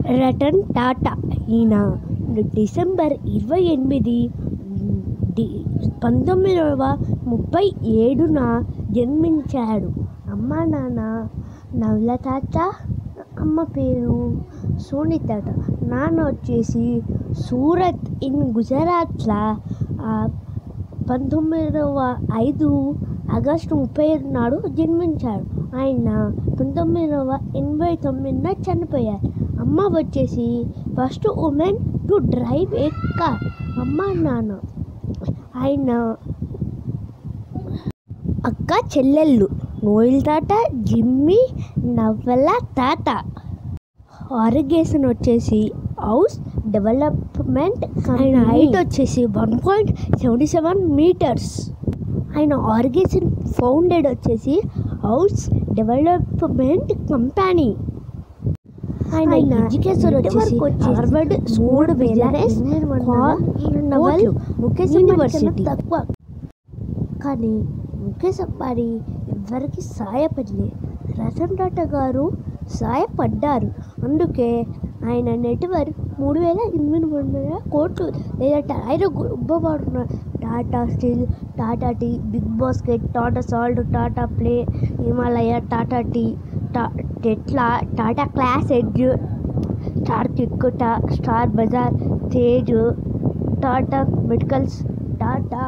రతన్ టాటా ఈయన డిసెంబర్ ఇరవై ఎనిమిది డి పంతొమ్మిదవ ముప్పై ఏడున జన్మించాడు అమ్మ నాన్న నవల తాత అమ్మ పేరు సోని తాత నాన్న వచ్చేసి సూరత్ ఇన్ గుజరాత్లో పంతొమ్మిదవ ఐదు ఆగస్టు ముప్పై ఏడు నాడు జన్మించాడు ఆయన పంతొమ్మిదవ ఎనభై తొమ్మిదిన చనిపోయారు అమ్మ వచ్చేసి first women to drive a car అమ్మ నాన్న ఆయన అక్క చెల్లెళ్ళు నోయిల్ తాత జిమ్మి నవ్వల తాత ఆరిగేషన్ వచ్చేసి హౌస్ డెవలప్మెంట్ ఆయన హైట్ వచ్చేసి one point seventy seven metres ఆయన ఆర్గేషన్ ఫౌండెడ్ వచ్చేసి హౌస్ డెవలప్మెంట్ కంపెనీ ఆయన ఎడ్యుకేషన్ వచ్చేసి హార్వర్డ్ మూడు బిజినెస్ కార్నవల్ ముఖేష్ యూనివర్సిటీ తక్కువ కానీ ముఖేష్ అంబానీ ఎవరికి సాయపడలేదు రతన్ టాటా గారు సాయపడ్డారు అందుకే ఆయన నెట్వర్క్ మూడు వేల ఎనిమిది వందల కోట్లు లేదా ఆయన గొప్పవాడున్న Tata steel Tata tea BigBasket Tata salt Tata play Himalaya Tata tea టా Tetley Tata ClassEdge Starbucks టా స్టార్ బజార్ తేజ్ టాటా మెడికల్స్ టాటా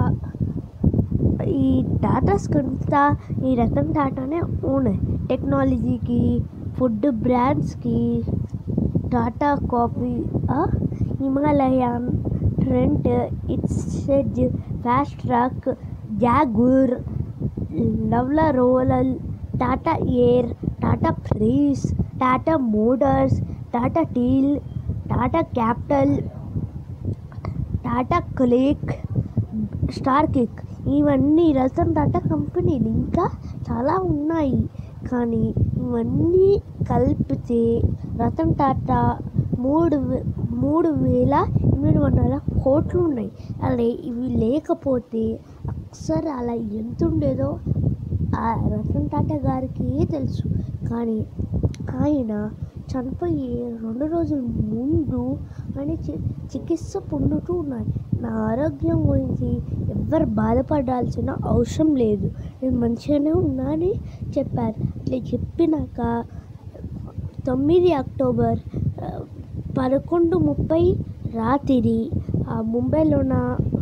ఈ టాటాస్ కంతా ఈ రతన్ టాటానే ఉన్నాయి టెక్నాలజీకి ఫుడ్ బ్రాండ్స్కి టాటా కాఫీ హిమాలయన్ ట్రెంట్ ఇట్సెజ్ ఫాస్ట్ ట్రాక్ జాగూర్ లవ్లా రోలల్ టాటా ఎయిర్ టాటా ఫ్రీస్ Tata motors Tata steel Tata capital Tata Cliq Starbucks ఇవన్నీ రతన్ టాటా కంపెనీలు ఇంకా చాలా ఉన్నాయి కానీ ఇవన్నీ కలిపితే రతన్ టాటా మూడు వే- మూడు వేల ఎనిమిది వందల కోట్లు ఉన్నాయి అలా ఇవి లేకపోతే అక్సర్ అలా ఎంత ఉండేదో ఆ రతన్ టాటా గారికి తెలుసు కానీ ఆయన చనిపోయే రెండు రోజుల ముందు ఆయన చి చికిత్స పొందుతూ ఉన్నారు నా ఆరోగ్యం గురించి ఎవ్వరు బాధపడాల్సిన అవసరం లేదు నేను మంచిగానే ఉన్నా అని చెప్పారు ఇట్లా చెప్పినాక తొమ్మిది అక్టోబర్ ఆ, పదకొండు ముప్పై రాత్రి ఆ ముంబైలోన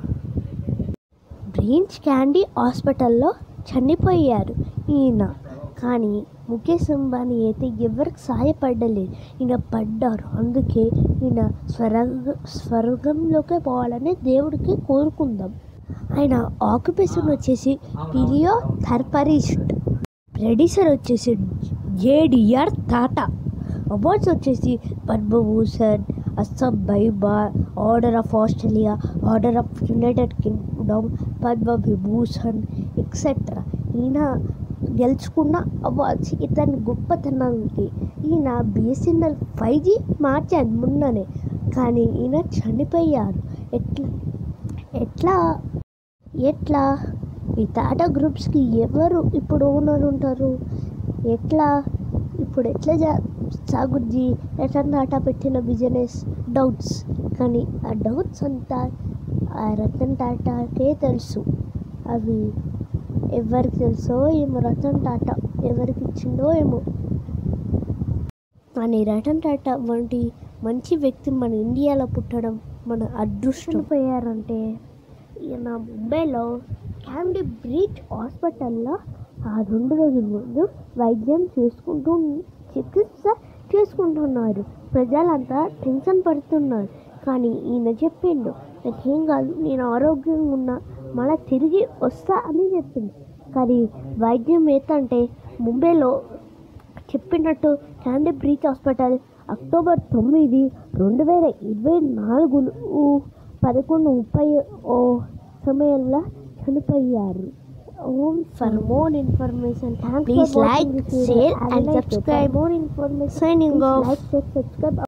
బ్రెయిన్స్ క్యాండీ హాస్పిటల్లో చనిపోయారు ఈయన కానీ ముఖేష్ అంబానీ అయితే ఎవరికి సాయపడలేదు ఈయన పడ్డారు అందుకే ఈయన స్వర్గ స్వర్గంలోకి పోవాలని దేవుడికి కోరుకుందాం ఆయన ఆక్యుపేషన్ వచ్చేసి పిరియో థర్పరిస్ట్ ప్రొడ్యూసర్ వచ్చేసి జేడిఆర్ టాటా అవార్డ్స్ వచ్చేసి పద్మభూషణ్ అస్సాం బైబా order of Australia order of United Kingdom Padma Vibhushan etcetera ఈయన గెలుచుకున్న అవార్డ్స్ ఇతని గొప్పతనానికి ఈయన బిఎస్ఎన్ఎల్ ఫైవ్ జీ మార్చారు మొన్ననే కానీ ఈయన చనిపోయారు ఎట్లా ఎట్లా ఎట్లా ఈ టాటా గ్రూప్స్కి ఎవరు ఇప్పుడు ఓనర్ ఉంటారు ఎట్లా ఇప్పుడు ఎట్లా జా సాగుద్ది ఎట్లా టాటా పెట్టిన బిజినెస్ డౌట్స్ కానీ ఆ డౌట్స్ అంతా ఆ రతన్ టాటాకే తెలుసు అవి ఎవరికి తెలుసో ఏమో రతన్ టాటా ఎవరికి ఇచ్చిండో ఏమో కానీ రతన్ టాటా వంటి మంచి వ్యక్తి మన ఇండియాలో పుట్టడం మన అదృష్టం పోయారంటే ఈయన ముంబైలో క్యాండీ బ్రిడ్జ్ హాస్పిటల్లో ఆ రెండు రోజుల ముందు వైద్యం చేసుకుంటూ చికిత్స చేసుకుంటున్నారు ప్రజలంతా టెన్షన్ పడుతున్నారు కానీ ఈయన చెప్పిండు నాకేం కాదు నేను ఆరోగ్యంగా ఉన్నా మళ్ళీ తిరిగి వస్తా అని చెప్పింది కానీ వైద్యం ఏంటంటే ముంబైలో చెప్పినట్టు క్యాండీ బ్రీచ్ హాస్పిటల్ అక్టోబర్ తొమ్మిది రెండు వేల ఇరవై నాలుగు పదకొండు ముప్పై ఓ సమయంలో చనిపోయారు for more information please like share and subscribe more information signing off like share subscribe